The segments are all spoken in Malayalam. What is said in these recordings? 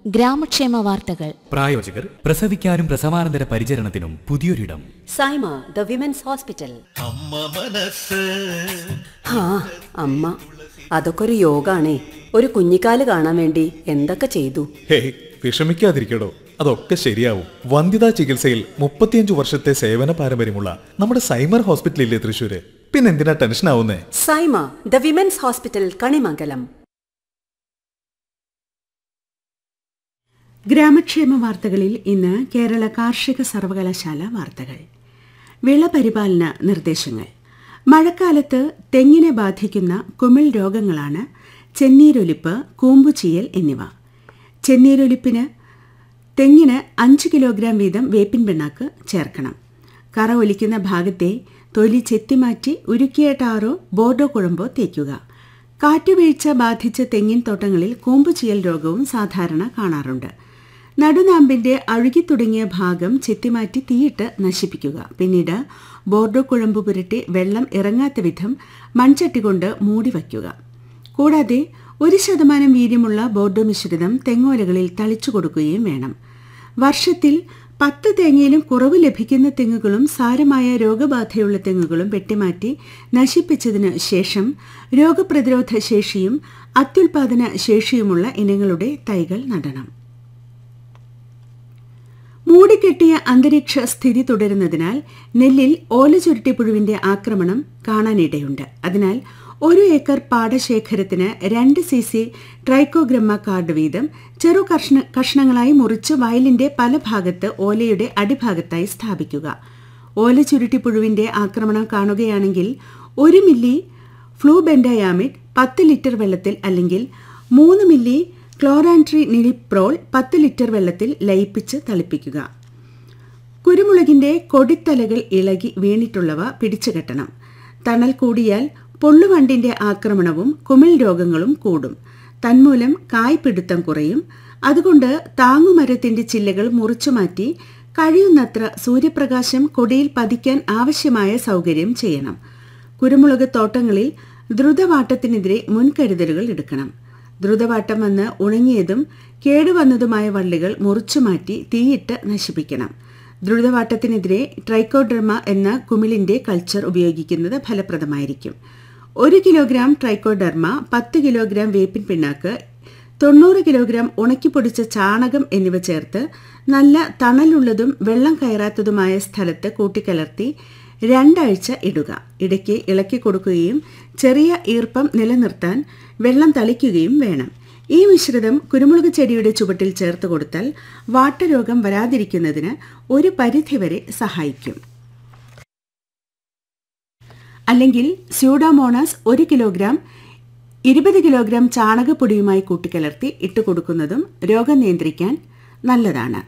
ഗ്രാമക്ഷേമ വാർത്തകൾ പ്രായോജകർ പ്രസവിക്കാനും പ്രസവാനന്തര പരിചരണത്തിനും പുതിയൊരിടം സൈമ ദ വിമൻസ് ഹോസ്പിറ്റൽ ആ അമ്മ അതൊക്കെ ഒരു യോഗാണേ ഒരു കുഞ്ഞിക്കാല് കാണാൻ വേണ്ടി എന്തൊക്കെ ചെയ്തു ഹേയ് വിഷമിക്കാതിരിക്കടോ അതൊക്കെ ശരിയാവും വന്ധ്യതാ ചികിത്സയിൽ മുപ്പത്തിയഞ്ചു വർഷത്തെ സേവന പാരമ്പര്യമുള്ള നമ്മുടെ സൈമർ ഹോസ്പിറ്റലില്ലേ തൃശ്ശൂര് പിന്നെന്തിനാ ടെൻഷൻ ആവുന്നേ Saima the women's hospital Kanimangalam ഗ്രാമക്ഷേമ വാർത്തകളിൽ ഇന്ന് കേരള കാർഷിക സർവകലാശാല വാർത്തകൾ വിളപരിപാലന നിർദ്ദേശങ്ങൾ മഴക്കാലത്ത് തെങ്ങിനെ ബാധിക്കുന്ന കുമിൾ രോഗങ്ങളാണ് ചെന്നീരൊലിപ്പ് കൂമ്പുചീയൽ എന്നിവ ചെന്നീരൊലിപ്പിന് തെങ്ങിന് അഞ്ച് കിലോഗ്രാം വീതം വേപ്പിൻ പിണ്ണാക്ക് ചേർക്കണം കറ ഒലിക്കുന്ന ഭാഗത്തെ തൊലി ചെത്തിമാറ്റി ഉരുക്കിയ ടാറോ ബോർഡോ കുഴമ്പോ തേക്കുക കാറ്റുവീഴ്ച ബാധിച്ച തെങ്ങിൻ തോട്ടങ്ങളിൽ കൂമ്പുചീയൽ രോഗവും സാധാരണ കാണാറുണ്ട് നടുനാമ്പിന്റെ അഴുകിത്തുടങ്ങിയ ഭാഗം ചെത്തിമാറ്റി തീയിട്ട് നശിപ്പിക്കുക പിന്നീട് ബോർഡോ കുഴമ്പ് പുരട്ടി വെള്ളം ഇറങ്ങാത്ത വിധം മൺചട്ടി കൊണ്ട് മൂടി വയ്ക്കുക കൂടാതെ ഒരു ശതമാനം വീര്യമുള്ള ബോർഡോ മിശ്രിതം തെങ്ങോലകളിൽ തളിച്ചു കൊടുക്കുകയും വേണം വർഷത്തിൽ പത്ത് തേങ്ങയിലും കുറവ് ലഭിക്കുന്ന തെങ്ങുകളും സാരമായ രോഗബാധയുള്ള തെങ്ങുകളും വെട്ടിമാറ്റി നശിപ്പിച്ചതിനു ശേഷം രോഗപ്രതിരോധ ശേഷിയും അത്യുൽപാദന ശേഷിയുമുള്ള ഇനങ്ങളുടെ തൈകൾ നടണം മൂടിക്കെട്ടിയ അന്തരീക്ഷ സ്ഥിതി തുടരുന്നതിനാൽ നെല്ലിൽ ഓലചുരുട്ടിപ്പുഴുവിന്റെ ആക്രമണം കാണാനിടയുണ്ട് അതിനാൽ ഒരു ഏക്കർ പാടശേഖരത്തിന് രണ്ട് സി സി ട്രൈക്കോഗ്രമ്മ കാർഡ് വീതം ചെറു കഷ്ണ കഷ്ണങ്ങളായി മുറിച്ച് വയലിന്റെ പല ഭാഗത്ത് ഓലയുടെ അടിഭാഗത്തായി സ്ഥാപിക്കുക ഓല ചുരുട്ടിപ്പുഴുവിന്റെ ആക്രമണം കാണുകയാണെങ്കിൽ ഒരു മില്ലി ഫ്ലൂബെൻഡയാമിഡ് പത്ത് ലിറ്റർ വെള്ളത്തിൽ അല്ലെങ്കിൽ മൂന്ന് മില്ലി ക്ലോറാൻട്രി നിലിപ്രോൾ പത്ത് ലിറ്റർ വെള്ളത്തിൽ ലയിപ്പിച്ച് തളിപ്പിക്കുക കുരുമുളകിന്റെ കൊടിത്തലകൾ ഇളകി വീണിട്ടുള്ളവ പിടിച്ചുകെട്ടണം തണൽ കൂടിയാൽ പൊള്ളുവണ്ടിന്റെ ആക്രമണവും കുമിൾ രോഗങ്ങളും കൂടും തന്മൂലം കായ്പിടുത്തം കുറയും അതുകൊണ്ട് താങ്ങുമരത്തിന്റെ ചില്ലകൾ മുറിച്ചുമാറ്റി കഴിയുന്നത്ര സൂര്യപ്രകാശം കൊടിയിൽ പതിക്കാൻ ആവശ്യമായ സൗകര്യം ചെയ്യണം കുരുമുളക് തോട്ടങ്ങളിൽ ദ്രുതവാട്ടത്തിനെതിരെ മുൻകരുതലുകൾ എടുക്കണം ദ്രുതവാട്ടം വന്ന് ഉണങ്ങിയതും കേടുവന്നതുമായ വള്ളികൾ മുറിച്ചുമാറ്റി തീയിട്ട് നശിപ്പിക്കണം ദ്രുതവാട്ടത്തിനെതിരെ ട്രൈക്കോഡർമ എന്ന കുമിളിന്റെ കൾച്ചർ ഉപയോഗിക്കുന്നത് ഫലപ്രദമായിരിക്കും ഒരു കിലോഗ്രാം ട്രൈക്കോഡർമ പത്ത് കിലോഗ്രാം വേപ്പിൻ പിണ്ണാക്ക് തൊണ്ണൂറ് കിലോഗ്രാം ഉണക്കിപ്പൊടിച്ച ചാണകം എന്നിവ ചേർത്ത് നല്ല തണലുള്ളതും വെള്ളം കയറാത്തതുമായ സ്ഥലത്ത് കൂട്ടിക്കലർത്തി രണ്ടാഴ്ച ഇടുക ഇടയ്ക്ക് ഇളക്കി കൊടുക്കുകയും ചെറിയ ഈർപ്പം നിലനിർത്താൻ വെള്ളം തളിക്കുകയും വേണം ഈ മിശ്രിതം കുരുമുളക് ചെടിയുടെ ചുവട്ടിൽ ചേർത്ത് കൊടുത്താൽ വാട്ടരോഗം വരാതിരിക്കുന്നതിന് ഒരു പരിധിവരെ സഹായിക്കും അല്ലെങ്കിൽ സ്യൂഡോമോണാസ് ഒരു കിലോഗ്രാം ഇരുപത് കിലോഗ്രാം ചാണകപ്പൊടിയുമായി കൂട്ടിക്കലർത്തി ഇട്ടുകൊടുക്കുന്നതും രോഗം നിയന്ത്രിക്കാൻ നല്ലതാണ്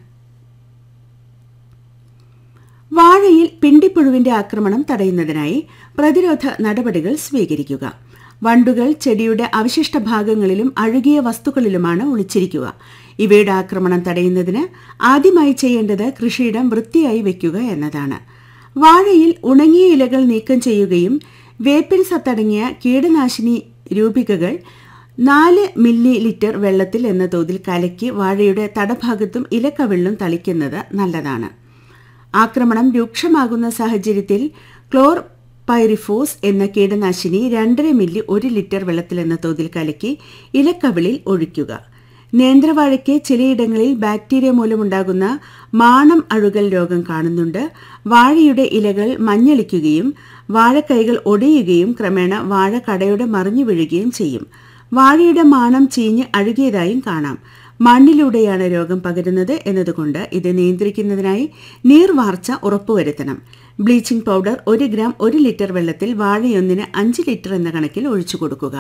വാഴയിൽ പിണ്ടിപ്പുഴുവിന്റെ ആക്രമണം തടയുന്നതിനായി പ്രതിരോധ നടപടികൾ സ്വീകരിക്കുക വണ്ടുകൾ ചെടിയുടെ അവശിഷ്ട ഭാഗങ്ങളിലും അഴുകിയ വസ്തുക്കളിലുമാണ് ഒളിച്ചിരിക്കുക ഇവയുടെ ആക്രമണം തടയുന്നതിന് ആദ്യമായി ചെയ്യേണ്ടത് കൃഷിയിടം വൃത്തിയായി വെക്കുക എന്നതാണ് വാഴയിൽ ഉണങ്ങിയ ഇലകൾ നീക്കം ചെയ്യുകയും വേപ്പിൻ സത്തടങ്ങിയ കീടനാശിനി രൂപികകൾ നാല് മില്ലി ലിറ്റർ വെള്ളത്തിൽ എന്ന തോതിൽ കലക്കി വാഴയുടെ തടഭാഗത്തും ഇലക്കവിളിലും തളിക്കുന്നത് നല്ലതാണ് ആക്രമണം രൂക്ഷമാകുന്ന സാഹചര്യത്തിൽ ക്ലോർ പൈറിഫോസ് എന്ന കീടനാശിനി രണ്ടര മില്ലി ഒരു ലിറ്റർ വെള്ളത്തിലെന്ന തോതിൽ കലക്കി ഇലക്കവിളിൽ ഒഴിക്കുക നേന്ത്രവാഴയ്ക്ക് ചിലയിടങ്ങളിൽ ബാക്ടീരിയ മൂലമുണ്ടാകുന്ന മാണം അഴുകൽ രോഗം കാണുന്നുണ്ട് വാഴയുടെ ഇലകൾ മഞ്ഞളിക്കുകയും വാഴക്കൈകൾ ഒടിയുകയും ക്രമേണ വാഴ കടയുടെ മറിഞ്ഞു വീഴുകയും ചെയ്യും വാഴയുടെ മാണം ചീഞ്ഞ് അഴുകിയതായും കാണാം മണ്ണിലൂടെയാണ് രോഗം പകരുന്നത് എന്നതുകൊണ്ട് ഇത് നിയന്ത്രിക്കുന്നതിനായി നീർവാർച്ച ഉറപ്പുവരുത്തണം ബ്ലീച്ചിംഗ് പൗഡർ ഒരു ഗ്രാം ഒരു ലിറ്റർ വെള്ളത്തിൽ വാഴയൊന്നിന് അഞ്ച് ലിറ്റർ എന്ന കണക്കിൽ ഒഴിച്ചു കൊടുക്കുക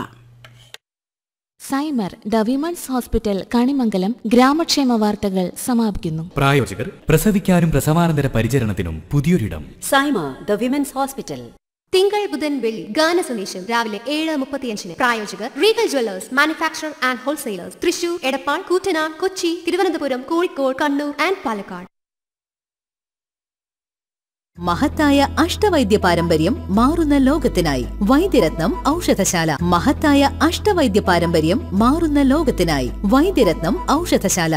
Saima the women's hospital Kanimangalam ഗ്രാമക്ഷേമ വാർത്തകൾ സമാപിക്കുന്നു പ്രായോജകർ പ്രസവിക്കാനും പ്രസവാനന്തര പരിചരണത്തിനും പുതിയൊരിടം സൈമ ദ വിമൻസ് ഹോസ്പിറ്റൽ തിങ്കൾ ബുധൻ വെള്ളി ഗാന സന്ദേശം രാവിലെ ഏഴ് മുപ്പത്തിയഞ്ചിന് പ്രായോജകർ Regal jewellers manufacture and wholesalers Thrissur Edappal Koottanad Kochi Thiruvananthapuram Kozhikode Kannur and Palakkad മഹത്തായ അഷ്ടവൈദ്യ പാരമ്പര്യം മാറുന്ന ലോകത്തിനായി വൈദ്യരത്നം ഔഷധശാല മഹത്തായ അഷ്ടവൈദ്യ പാരമ്പര്യം മാറുന്ന ലോകത്തിനായി വൈദ്യരത്നം ഔഷധശാല